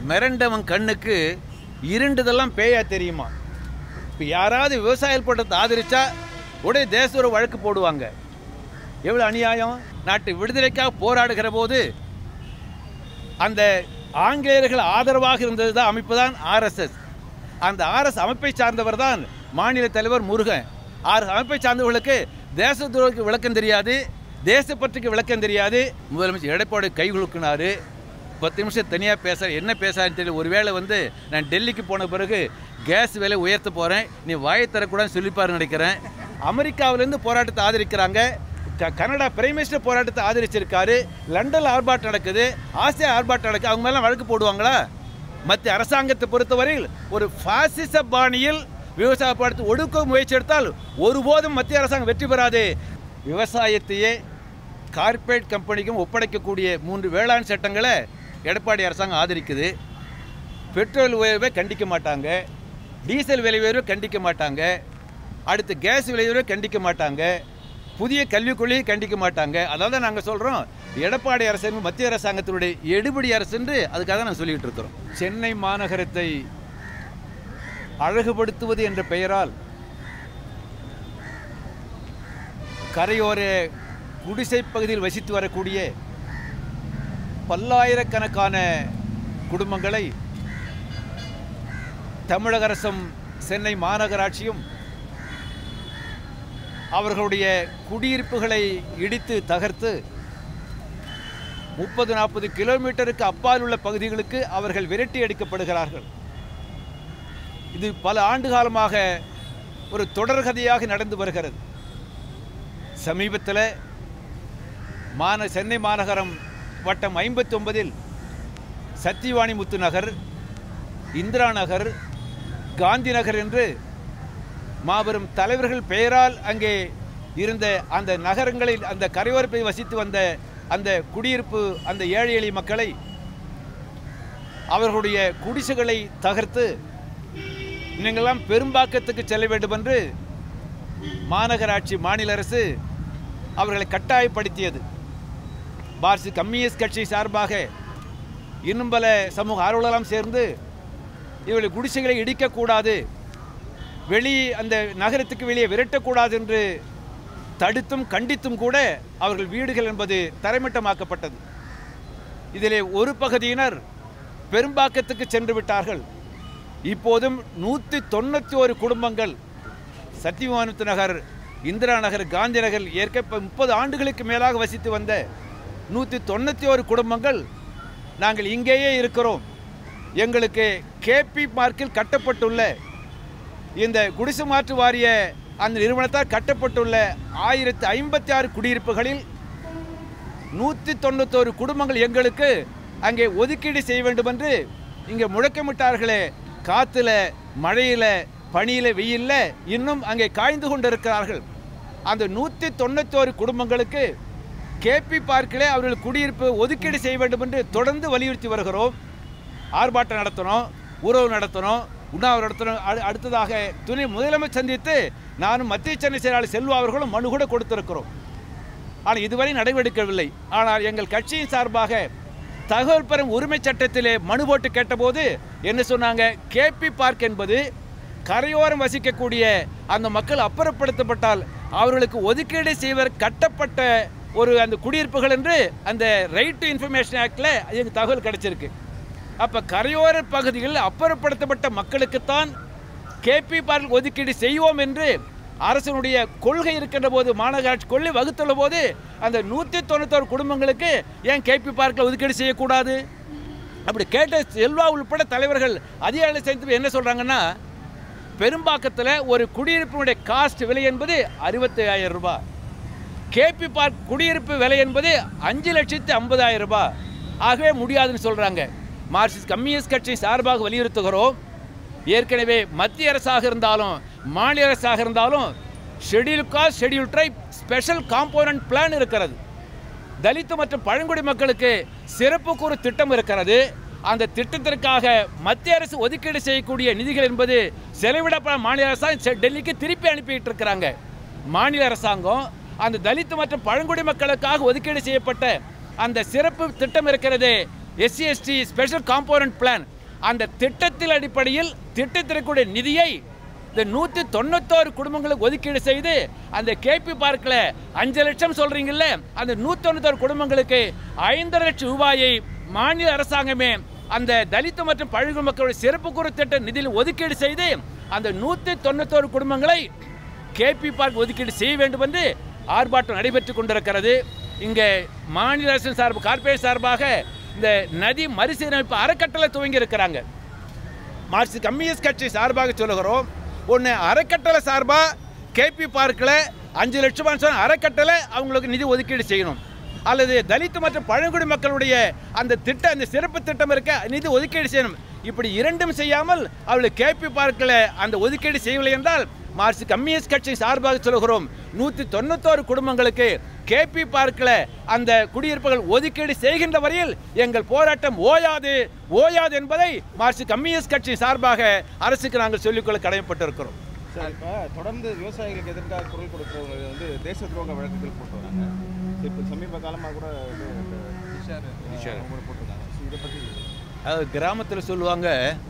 மிரண்டவன் கண்ணுக்கு இருண்டதெல்லாம் பேயா தெரியுமா இப்போ யாராவது விவசாய போட்டத்தை ஆதரிச்சா உடனே தேச வழக்கு போடுவாங்க எவ்வளோ அநியாயம் நாட்டு விடுதலைக்காக போராடுகிற போது அந்த ஆங்கிலேயர்கள் ஆதரவாக இருந்தது தான் அமைப்பு தான் ஆர்எஸ்எஸ் அந்த ஆர்எஸ் அமைப்பை சார்ந்தவர் தான் மாநில தலைவர் முருகன் ஆறு அமைப்பை சார்ந்தவர்களுக்கு தேச துரோகிக்கு விளக்கம் தெரியாது தேசப்பற்றுக்கு விளக்கம் தெரியாது முதலமைச்சர் எடப்பாடி கை குலுக்கினாரு பத்து நிமிஷம் தனியாக பேச என்ன பேசான்னு தெரியல ஒருவேளை வந்து நான் டெல்லிக்கு போன பிறகு கேஸ் விலை உயர்த்த போகிறேன் நீ வாயை தரக்கூடாதுன்னு சொல்லிப்பாருன்னு நினைக்கிறேன் அமெரிக்காவிலேருந்து போராட்டத்தை ஆதரிக்கிறாங்க க- கனடா பிரைம் மினிஸ்டர் போராட்டத்தை ஆதரிச்சிருக்காரு லண்டன் ஆர்ப்பாட்டம் நடக்குது ஆசியா ஆர்ப்பாட்டம் நடக்குது அவங்க மேலே வழக்கு போடுவாங்களா மத்திய அரசாங்கத்தை பொறுத்தவரையில் ஒரு பாசிச பாணியில் விவசாய போராட்டத்தை ஒடுக்க முயற்சி எடுத்தால் ஒருபோதும் மத்திய அரசாங்கம் வெற்றி பெறாது விவசாயத்தையே கார்ப்பரேட் கம்பெனிக்கும் ஒப்படைக்கக்கூடிய மூன்று வேளாண் சட்டங்களை எடப்பாடி அரசாங்கம் ஆதரிக்குது பெட்ரோல் உயர்வை கண்டிக்க மாட்டாங்க டீசல் விலை உயர்வை கண்டிக்க மாட்டாங்க அடுத்து கேஸ் விலை உயர்வை கண்டிக்க மாட்டாங்க புதிய கல்விக் கொள்கையை கண்டிக்க மாட்டாங்க அதாவது தான் நாங்கள் சொல்கிறோம் எடப்பாடி அரசு என்பது மத்திய அரசாங்கத்தினுடைய எடுபடி அரசு என்று அதுக்காக தான் நாங்கள் சொல்லிக்கிட்டு இருக்கிறோம் சென்னை மாநகரத்தை அழகுபடுத்துவது என்ற பெயரால் கரையோர குடிசை பகுதியில் வசித்து வரக்கூடிய பல்லாயிரக்கணக்கான குடும்பங்களை தமிழக அரசும் சென்னை மாநகராட்சியும் அவர்களுடைய குடியிருப்புகளை இடித்து தகர்த்து முப்பது நாற்பது கிலோமீட்டருக்கு அப்பால் உள்ள பகுதிகளுக்கு அவர்கள் விரட்டி அடிக்கப்படுகிறார்கள் இது பல ஆண்டு காலமாக ஒரு தொடர்கதையாக நடந்து வருகிறது சமீபத்தில் மான சென்னை மாநகரம் வட்டம் ஐம்பத்தி ஒன்பதில் சத்தியவாணி முத்து நகர் இந்திரா நகர் காந்தி நகர் என்று மாபெரும் தலைவர்கள் பெயரால் அங்கே இருந்த அந்த நகரங்களில் அந்த கரையோரப்பை வசித்து வந்த அந்த குடியிருப்பு அந்த ஏழை எளிய மக்களை அவர்களுடைய குடிசைகளை தகர்த்து நீங்கள்லாம் பெரும்பாக்கத்துக்கு செல்ல வேண்டும் என்று மாநகராட்சி மாநில அரசு அவர்களை கட்டாயப்படுத்தியது பாரதிய கம்யூனிஸ்ட் கட்சி சார்பாக இன்னும் பல சமூக ஆர்வலரெல்லாம் சேர்ந்து இவர்கள் குடிசைகளை இடிக்கக்கூடாது வெளி அந்த நகரத்துக்கு வெளியே விரட்டக்கூடாது என்று தடுத்தும் கண்டித்தும் கூட அவர்கள் வீடுகள் என்பது தரைமட்டமாக்கப்பட்டது இதிலே ஒரு பகுதியினர் பெரும்பாக்கத்துக்கு சென்று விட்டார்கள் இப்போதும் நூற்றி தொண்ணூற்றி ஒரு குடும்பங்கள் சத்தியவானத்து நகர் இந்திரா நகர் காந்தி நகர் ஏற்க இப்போ முப்பது ஆண்டுகளுக்கு மேலாக வசித்து வந்த நூற்றி தொண்ணூற்றி ஒரு குடும்பங்கள் நாங்கள் இங்கேயே இருக்கிறோம் எங்களுக்கு கேபி பார்க்கில் கட்டப்பட்டுள்ள இந்த குடிசை மாற்று வாரிய அந்த நிறுவனத்தால் கட்டப்பட்டுள்ள ஆயிரத்தி ஐம்பத்தி ஆறு குடியிருப்புகளில் நூற்றி தொண்ணூத்தோரு குடும்பங்கள் எங்களுக்கு அங்கே ஒதுக்கீடு செய்ய வேண்டும் என்று இங்கே முழக்கமிட்டார்களே காற்றுல மழையில் பனியில் வெயில்ல இன்னும் அங்கே காய்ந்து கொண்டிருக்கிறார்கள் அந்த நூற்றி தொண்ணூத்தோரு குடும்பங்களுக்கு கேபி பார்க்கிலே அவர்கள் குடியிருப்பு ஒதுக்கீடு செய்ய வேண்டும் என்று தொடர்ந்து வலியுறுத்தி வருகிறோம் ஆர்ப்பாட்டம் நடத்தணும் உறவு நடத்தணும் உண்ணாவிரதம் நடத்தணும் அடு- அடுத்ததாக துணை முதலமைச்சர் சந்தித்து நானும் மத்திய சென்னை செயலாளர் செல்வா அவர்களும் மனு கூட கொடுத்திருக்கிறோம் ஆனால் இதுவரை நடவடிக்கவில்லை ஆனால் எங்கள் கட்சியின் சார்பாக தகவல் பெறும் உரிமை சட்டத்திலே மனு போட்டு கேட்டபோது என்ன சொன்னாங்க கேபி பார்க் என்பது கரையோரம் வசிக்கக்கூடிய அந்த மக்கள் அப்புறப்படுத்தப்பட்டால் அவர்களுக்கு ஒதுக்கீடு செய்வர் கட்டப்பட்ட ஒரு அந்த குடியிருப்புகள் என்று அந்த ரைட் டு இன்ஃபர்மேஷன் ஆக்டில் எங்களுக்கு தகவல் கிடைச்சிருக்கு அப்போ கரையோர பகுதிகளில் அப்புறப்படுத்தப்பட்ட மக்களுக்குத்தான் கேபி பார்க் ஒதுக்கீடு செய்வோம் என்று அரசனுடைய கொள்கை இருக்கின்ற போது மாநகராட்சி கொள்கை வகுத்துள்ள போது அந்த நூற்றி தொண்ணூத்தோரு குடும்பங்களுக்கு ஏன் கேபி பார்க்கில் ஒதுக்கீடு செய்யக்கூடாது அப்படி கேட்ட செல்வா உள்பட தலைவர்கள் அதிகாரிகள் சேர்ந்து என்ன சொல்கிறாங்கன்னா பெரும்பாக்கத்தில் ஒரு குடியிருப்பினுடைய காஸ்ட் விலை என்பது அறுபத்தி ஆயிரம் ரூபாய் கேபி பார்க் குடியிருப்பு விலை என்பது அஞ்சு லட்சத்து ஐம்பதாயிரம் ரூபாய் ஆகவே முடியாதுன்னு சொல்கிறாங்க மார்க்சிஸ்ட் கம்யூனிஸ்ட் கட்சி சார்பாக வலியுறுத்துகிறோம் ஏற்கனவே மத்திய அரசாக இருந்தாலும் மாநில அரசாக இருந்தாலும் schedule caste schedule tribe special component plan இருக்கிறது தலித்து மற்றும் பழங்குடி மக்களுக்கு சிறப்பு கூறு திட்டம் இருக்கிறது அந்த திட்டத்திற்காக மத்திய அரசு ஒதுக்கீடு செய்யக்கூடிய நிதிகள் என்பது செலவிடப்பட மாநில அரசாங்கம் செ- டெல்லிக்கு திருப்பி அனுப்பிட்டு இருக்கிறாங்க மாநில அரசாங்கம் அந்த தலித்து மற்றும் பழங்குடி மக்களுக்காக ஒதுக்கீடு செய்யப்பட்ட அந்த சிறப்பு திட்டம் இருக்கிறது SC ST special component plan அந்த திட்டத்தில் அடிப்படையில் திட்டத்திற்குடைய நிதியை இந்த நூற்றி தொண்ணூத்தோரு குடும்பங்களுக்கு ஒதுக்கீடு செய்து அந்த கேபி பார்க்கில் அஞ்சு லட்சம் சொல்கிறீங்கல்ல அந்த நூற்றி தொண்ணூத்தோரு குடும்பங்களுக்கு ஐந்தரை லட்சம் ரூபாயை மாநில அரசாங்கமே அந்த தலித் மற்றும் பழங்குடி மக்களுடைய சிறப்பு குறு திட்ட நிதியில் ஒதுக்கீடு செய்து அந்த நூற்றி தொண்ணூத்தோரு குடும்பங்களை கேபி பார்க் ஒதுக்கீடு செய்ய வேண்டும் என்று ஆர்ப்பாட்டம் நடைபெற்று கொண்டிருக்கிறது இங்கே மாநில அரசின் சார்பு கார்ப்பரேட் சார்பாக இந்த நதி மறுசீரமைப்பு அறக்கட்டளை துவங்கி இருக்கிறாங்க மார்க்சிஸ்ட் கம்யூனிஸ்ட் கட்சி சார்பாக சொல்லுகிறோம் ஒன்று அறக்கட்டளை சார்பாக கேபி பார்க்கில் அஞ்சு லட்சம் சொன்ன அறக்கட்டளை அவங்களுக்கு நிதி ஒதுக்கீடு செய்யணும் அல்லது தலித் மற்றும் பழங்குடி மக்களுடைய அந்த திட்டம் அந்த சிறப்பு திட்டம் இருக்க நிதி ஒதுக்கீடு செய்யணும் இப்படி இரண்டும் செய்யாமல் அவளுக்கு கேபி பார்க்கில் அந்த ஒதுக்கீடு செய்யவில்லை என்றால் மார்க்சிஸ்ட் கம்யூனிஸ்ட் கட்சி சார்பாக சொல்கிறோம் நூற்றி தொண்ணூத்தோரு குடும்பங்களுக்கு கேபி பார்க்கில் அந்த குடியிருப்புகள் ஒதுக்கீடு செய்கின்ற வரையில் எங்கள் போராட்டம் ஓயாது ஓயாது என்பதை மார்க்சிஸ்ட் கம்யூனிஸ்ட் கட்சி சார்பாக அரசுக்கு நாங்கள் சொல்லிக்கொள்ள கடமைப்பட்டிருக்கிறோம் சார் இப்போ தொடர்ந்து விவசாயிகளுக்கு எதிர்க்காக குரல் கொடுக்குறவங்க வந்து தேச துரோக வழக்குகள் போட்டு வராங்க இப்போ சமீப காலமாக கூட இது இந்த நிஷார் நிஷார். அவங்க கூட போட்டிருக்காங்க ஸோ இதை பற்றி அது கிராமத்தில் சொல்லுவாங்க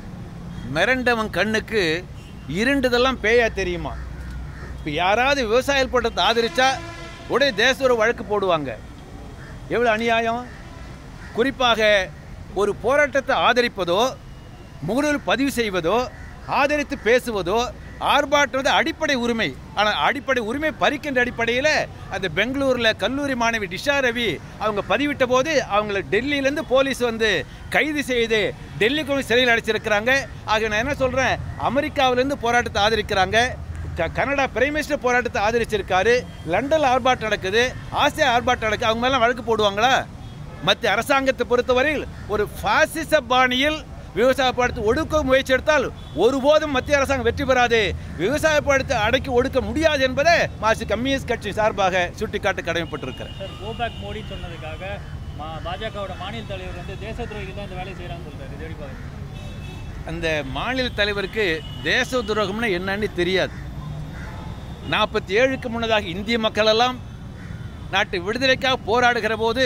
மிரண்டவன் கண்ணுக்கு இருண்டதெல்லாம் பேயா தெரியுமா இப்போ யாராவது விவசாய போட்டத்தை ஆதரிச்சா உடனே தேச வழக்கு போடுவாங்க எவ்வளோ அநியாயம் குறிப்பாக ஒரு போராட்டத்தை ஆதரிப்பதோ முகநூல் பதிவு செய்வதோ ஆதரித்து பேசுவதோ ஆர்ப்பாட்டம் வந்து அடிப்படை உரிமை ஆனால் அடிப்படை உரிமை பறிக்கின்ற அடிப்படையில் அந்த பெங்களூரில் கல்லூரி மாணவி டிஷா ரவி அவங்க பதிவிட்ட போது அவங்கள டெல்லியிலேருந்து போலீஸ் வந்து கைது செய்து டெல்லிக்கு கொண்டு சிறையில் அடைச்சிருக்கிறாங்க ஆக நான் என்ன சொல்கிறேன் அமெரிக்காவிலேருந்து போராட்டத்தை ஆதரிக்கிறாங்க க- கனடா பிரைம் மினிஸ்டர் போராட்டத்தை ஆதரிச்சிருக்காரு லண்டனில் ஆர்ப்பாட்டம் நடக்குது ஆசியா ஆர்ப்பாட்டம் நடக்குது அவங்க மேலே வழக்கு போடுவாங்களா மத்திய அரசாங்கத்தை பொறுத்தவரையில் ஒரு பாசிச பாணியில் விவசாய பாடத்தை ஒடுக்க முயற்சி எடுத்தால் ஒருபோதும் மத்திய அரசாங்கம் வெற்றி பெறாது விவசாய பாடத்தை அடக்கி ஒடுக்க முடியாது என்பதை மார்க்சிஸ்ட் கம்யூனிஸ்ட் கட்சி சார்பாக சுட்டிக்காட்ட கடமைப்பட்டிருக்கிறேன் சார் கோபேக் மோடி சொன்னதுக்காக மா பாஜகவோட மாநில தலைவர் வந்து தேச துரோகிகள் தான் இந்த வேலையை செய்கிறான்னு சொல்றாரு இது எப்படி பாருங்க அந்த மாநில தலைவருக்கு தேச துரோகம்னு என்னன்னு தெரியாது நாற்பத்தி ஏழுக்கு முன்னதாக இந்திய மக்கள் எல்லாம் நாட்டு விடுதலைக்காக போராடுகிற போது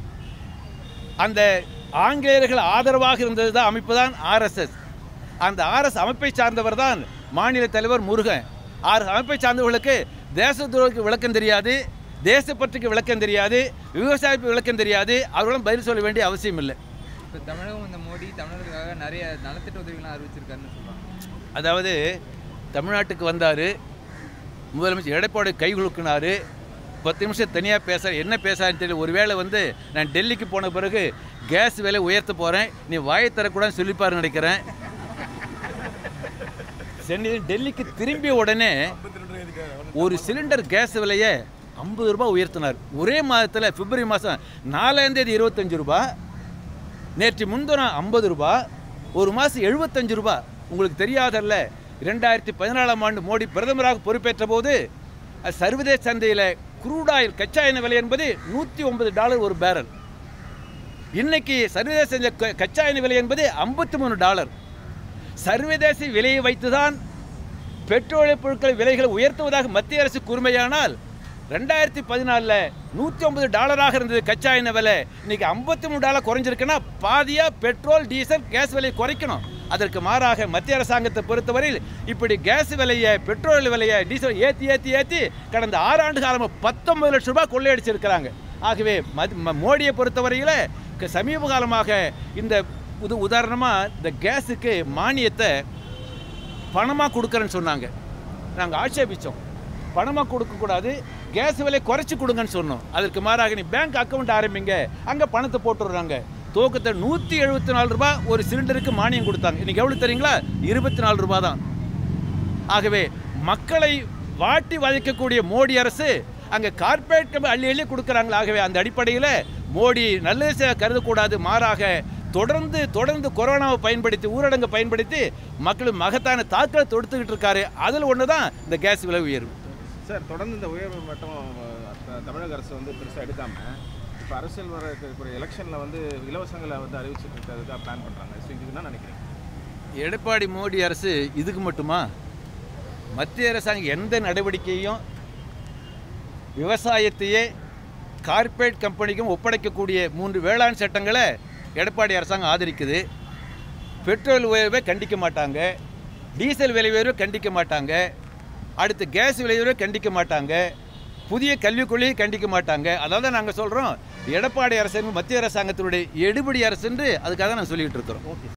அந்த ஆங்கிலேயர்கள் ஆதரவாக இருந்தது தான் அமைப்பு தான் ஆர்எஸ்எஸ் அந்த ஆர்எஸ் அமைப்பை சார்ந்தவர் தான் மாநில தலைவர் முருகன் ஆறு அமைப்பை சார்ந்தவர்களுக்கு தேச துரோகிக்கு விளக்கம் தெரியாது தேசப்பற்றுக்கு விளக்கம் தெரியாது விவசாயத்துக்கு விளக்கம் தெரியாது அவர்களும் பதில் சொல்ல வேண்டிய அவசியம் இல்லை இப்போ தமிழகம் இந்த மோடி தமிழர்களுக்காக நிறைய நலத்திட்ட உதவிகள்லாம் அறிவிச்சிருக்காருன்னு சொல்றாங்க அதாவது தமிழ்நாட்டுக்கு வந்தார் முதலமைச்சர் எடப்பாடி கை குலுக்கினார் பத்து நிமிஷம் தனியாக பேச என்ன பேசாருன்னு தெரியல ஒருவேளை வந்து நான் டெல்லிக்கு போன பிறகு கேஸ் விலை உயர்த்த போகிறேன் நீ வாயை தரக்கூடாதுன்னு சொல்லிப்பாருன்னு நினைக்கிறேன் சென்னை டெல்லிக்கு திரும்பிய உடனே ஒரு சிலிண்டர் கேஸ் விலையை ஐம்பது ரூபாய் உயர்த்தினார் ஒரே மாதத்தில் பிப்ரவரி மாதம் நாலாம் தேதி இருபத்தஞ்சு ரூபாய் நேற்று முன்தினம் ஐம்பது ரூபா ஒரு மாதம் எழுபத்தஞ்சு ரூபா உங்களுக்கு தெரியாதல்ல ரெண்டாயிரத்தி பதினாலாம் ஆண்டு மோடி பிரதமராக பொறுப்பேற்ற போது அது சர்வதேச சந்தையில் குரூட் ஆயில் கச்சா எண்ணெய் விலை என்பது நூற்றி ஒன்பது டாலர் ஒரு பேரல் இன்னைக்கு சர்வதேச சந்தை க- கச்சா எண்ணெய் விலை என்பது ஐம்பத்தி மூணு டாலர் சர்வதேச விலையை வைத்துதான் பெட்ரோலிய பொருட்கள் விலைகளை உயர்த்துவதாக மத்திய அரசு கூர்மையானால் ரெண்டாயிரத்தி பதினாலில் நூற்றி ஒன்பது டாலராக இருந்தது கச்சா எண்ணெய் விலை இன்னைக்கு ஐம்பத்தி மூணு டாலர் குறைஞ்சிருக்குன்னா பாதியாக பெட்ரோல் டீசல் கேஸ் விலையை குறைக்கணும் அதற்கு மாறாக மத்திய அரசாங்கத்தை பொறுத்தவரையில் இப்படி கேஸ் விலையை பெட்ரோல் விலையை டீசல் ஏற்றி ஏற்றி ஏற்றி கடந்த ஆறு ஆண்டு காலமாக பத்தொன்பது லட்சம் ரூபாய் கொள்ளையடிச்சிருக்கிறாங்க ஆகவே மத் ம- மோடியை பொறுத்தவரையில் க- சமீப காலமாக இந்த உது உதாரணமாக இந்த கேஸுக்கு மானியத்தை பணமாக கொடுக்குறேன்னு சொன்னாங்க நாங்கள் ஆட்சேபித்தோம் பணமாக கொடுக்கக்கூடாது கேஸ் விலை குறைச்சி கொடுங்கன்னு சொன்னோம் அதற்கு மாறாக நீ பேங்க் அக்கவுண்ட் ஆரம்பிங்க அங்கே பணத்தை போட்டுடுறாங்க துவக்கத்தை நூற்றி எழுபத்தி நாலு ரூபாய் ஒரு சிலிண்டருக்கு மானியம் கொடுத்தாங்க இன்னைக்கு எவ்வளோ தெரியுங்களா இருபத்தி நாலு ரூபாய் தான் ஆகவே மக்களை வாட்டி வதைக்கக்கூடிய மோடி அரசு அங்கே கார்ப்பரேட் கம்பெனி அள்ளி அள்ளி கொடுக்குறாங்களா ஆகவே அந்த அடிப்படையில் மோடி நல்லது செய்ய கருதக்கூடாது மாறாக தொடர்ந்து தொடர்ந்து கொரோனாவை பயன்படுத்தி ஊரடங்கை பயன்படுத்தி மக்கள் மகத்தான தாக்கலை தொடுத்துக்கிட்டு இருக்காரு அதில் ஒன்று தான் இந்த கேஸ் விலை உயர்வு சார் தொடர்ந்து இந்த உயர்வு மட்டும் அஹ், தமிழக அரசு வந்து பெருசாக எடுக்காமல் இப்போ அரசியல் வர இருக்கக்கூடிய எலெக்ஷனில் வந்து இலவசங்களை வந்து அறிவிச்சிட்டு இருக்கிறதுக்காக பிளான் பண்ணுறாங்க ஸோ இதுக்கு என்ன நினைக்கிறீங்க எடப்பாடி மோடி அரசு இதுக்கு மட்டுமா மத்திய அரசாங்கம் எந்த நடவடிக்கையும் விவசாயத்தையே கார்ப்பரேட் கம்பெனிக்கும் ஒப்படைக்கக்கூடிய மூன்று வேளாண் சட்டங்களை எடப்பாடி அரசாங்கம் ஆதரிக்குது பெட்ரோல் உயர்வை கண்டிக்க மாட்டாங்க டீசல் விலை உயர்வை கண்டிக்க மாட்டாங்க அடுத்து கேஸ் விலை உயர்வை கண்டிக்க மாட்டாங்க புதிய கல்விக் கொள்கையை கண்டிக்க மாட்டாங்க அதாவது நாங்கள் சொல்கிறோம் எடப்பாடி அரசு மத்திய அரசாங்கத்தினுடைய எடுபடி அரசு என்று அதுக்காக தான் நாங்கள் சொல்லிக்கிட்டு இருக்கிறோம்